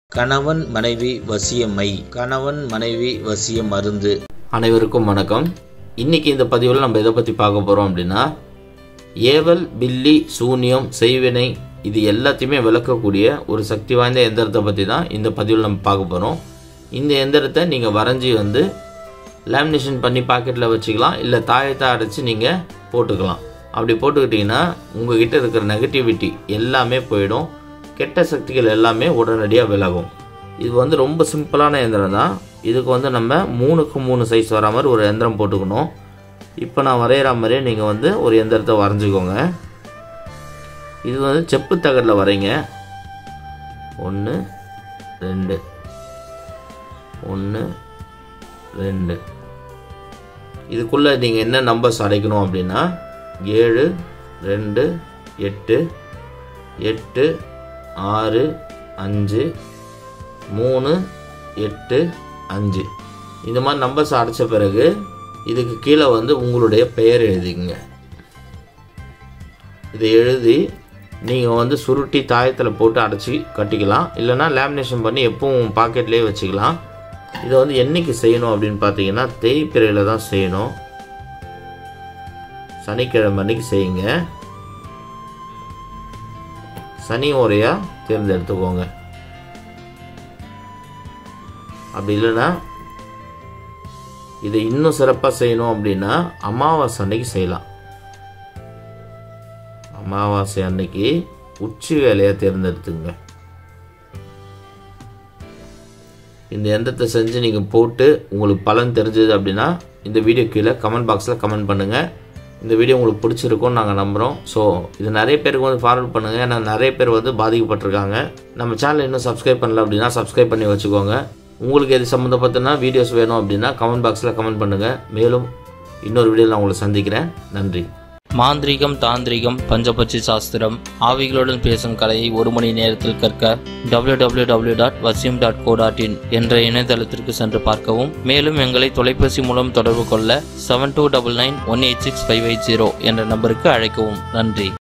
கணவன் மனைவி வசியமை கணவன் மனைவி வசிய மருந்து அனைவருக்கும் வணக்கம் இன்னைக்கு இந்த பதிவில் நம்ம எதை பற்றி பார்க்க போகிறோம் அப்படின்னா ஏவல் பில்லி சூனியம் செய்வினை இது எல்லாத்தையுமே விளக்கக்கூடிய ஒரு சக்தி வாய்ந்த எந்திரத்தை பற்றி தான் இந்த பதிவில் நம்ம பார்க்க போகிறோம் இந்த எந்திரத்தை நீங்கள் வரைஞ்சி வந்து லேமினேஷன் பண்ணி பாக்கெட்டில் வச்சுக்கலாம் இல்லை தாயத்தை அடைச்சி நீங்கள் போட்டுக்கலாம் அப்படி போட்டுக்கிட்டிங்கன்னா உங்ககிட்ட இருக்கிற நெகட்டிவிட்டி எல்லாமே போயிடும் கெட்ட சக்திகள் எல்லாமே உடனடியாக விலகும் இது வந்து ரொம்ப சிம்பிளான எந்திரம் தான் இதுக்கு வந்து நம்ம மூணுக்கு மூணு சைஸ் வர மாதிரி ஒரு எந்திரம் போட்டுக்கணும் இப்போ நான் வரைகிற மாதிரியே நீங்கள் வந்து ஒரு எந்திரத்தை வரைஞ்சிக்கோங்க இது வந்து செப்பு தகடில் வரைங்க ஒன்று ரெண்டு ஒன்று ரெண்டு இதுக்குள்ளே நீங்கள் என்ன நம்பர்ஸ் அடைக்கணும் அப்படின்னா ஏழு ரெண்டு எட்டு எட்டு ஆறு அஞ்சு மூணு எட்டு அஞ்சு இந்த மாதிரி நம்பர்ஸ் அடைச்ச பிறகு இதுக்கு கீழே வந்து உங்களுடைய பெயர் எழுதிங்க இதை எழுதி நீங்கள் வந்து சுருட்டி தாயத்தில் போட்டு அடைச்சி கட்டிக்கலாம் இல்லைனா லேமினேஷன் பண்ணி எப்பவும் பாக்கெட்லேயே வச்சுக்கலாம் இதை வந்து என்னைக்கு செய்யணும் அப்படின்னு பார்த்தீங்கன்னா தேய்பிறையில் தான் செய்யணும் சனிக்கிழமை அன்னைக்கு செய்யுங்க சனி முறையாக தேர்ந்தெடுத்துக்கோங்க அப்படி இல்லைன்னா இதை இன்னும் சிறப்பாக செய்யணும் அப்படின்னா அமாவாசை அன்னைக்கு செய்யலாம் அமாவாசை அன்னைக்கு உச்சி வேலையை தேர்ந்தெடுத்துங்க இந்த எந்திரத்தை செஞ்சு நீங்கள் போட்டு உங்களுக்கு பலன் தெரிஞ்சது அப்படின்னா இந்த வீடியோ கீழே கமெண்ட் பாக்ஸில் கமெண்ட் பண்ணுங்கள் இந்த வீடியோ உங்களுக்கு பிடிச்சிருக்கும்னு நாங்கள் நம்புகிறோம் ஸோ இது நிறைய பேருக்கு வந்து ஃபார்வர்ட் பண்ணுங்கள் ஏன்னா நிறைய பேர் வந்து பாதிக்கப்பட்டிருக்காங்க நம்ம சேனல் இன்னும் சப்ஸ்கிரைப் பண்ணல அப்படின்னா சப்ஸ்கிரைப் பண்ணி வச்சுக்கோங்க உங்களுக்கு எது சம்மந்தப்பட்டனா வீடியோஸ் வேணும் அப்படின்னா கமெண்ட் பாக்ஸில் கமெண்ட் பண்ணுங்கள் மேலும் இன்னொரு வீடியோவில் நான் உங்களை சந்திக்கிறேன் நன்றி மாந்திரீகம் தாந்திரிகம் பஞ்சபட்சி சாஸ்திரம் ஆவிகளுடன் பேசும் கலையை ஒரு மணி நேரத்தில் கற்க www.vasim.co.in டாட் வசியம் டாட் கோ டாட் இன் என்ற இணையதளத்திற்கு சென்று பார்க்கவும் மேலும் எங்களை தொலைபேசி மூலம் தொடர்பு கொள்ள seven two double nine one eight six five eight zero என்ற நம்பருக்கு அழைக்கவும் நன்றி